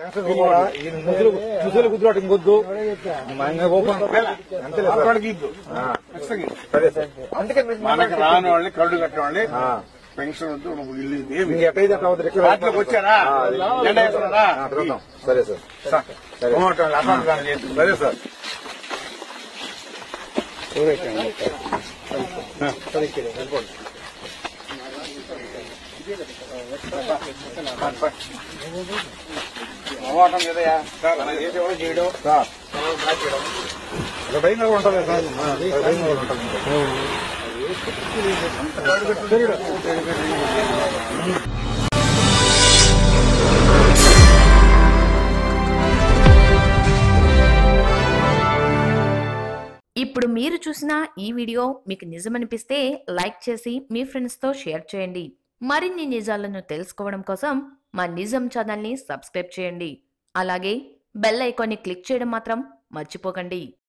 చూసేలు కుదిరాడు ఇంకొద్దు అంతే అక్కడికి సరే సార్ మనకు రాని వాళ్ళని కళ్ళు కట్టిన వాళ్ళని పెన్షన్ వద్దు నువ్వు ఇల్లు ఇది ఏమి మీకు ఎట్టయితే అట్లా అవుతుంది ఇక్కడ రాత్రికి వచ్చారా ఆ, అది. ఎండ వేస్తున్నారా? ఆ, తిరుగుతాం. సరే సార్ సరే. టమాటాలు అకౌంట్ కానీ చేసి. సరే సార్ టమాటం కదయా అలా చేసేవాడు చేయడం సార్ ఇక్కడ భయంగా కూడా ఉంటుంది సార్ ఆ, ఇక్కడ భయంగా కూడా ఉంటుంది ఇప్పుడు మీరు చూసిన ఈ వీడియో మీకు నిజమనిపిస్తే లైక్ చేసి మీ ఫ్రెండ్స్తో షేర్ చేయండి మరిన్ని నిజాలను తెలుసుకోవడం కోసం మా నిజం ఛానల్ని సబ్స్క్రైబ్ చేయండి అలాగే బెల్ ఐకాన్ని క్లిక్ చేయడం మాత్రం మర్చిపోకండి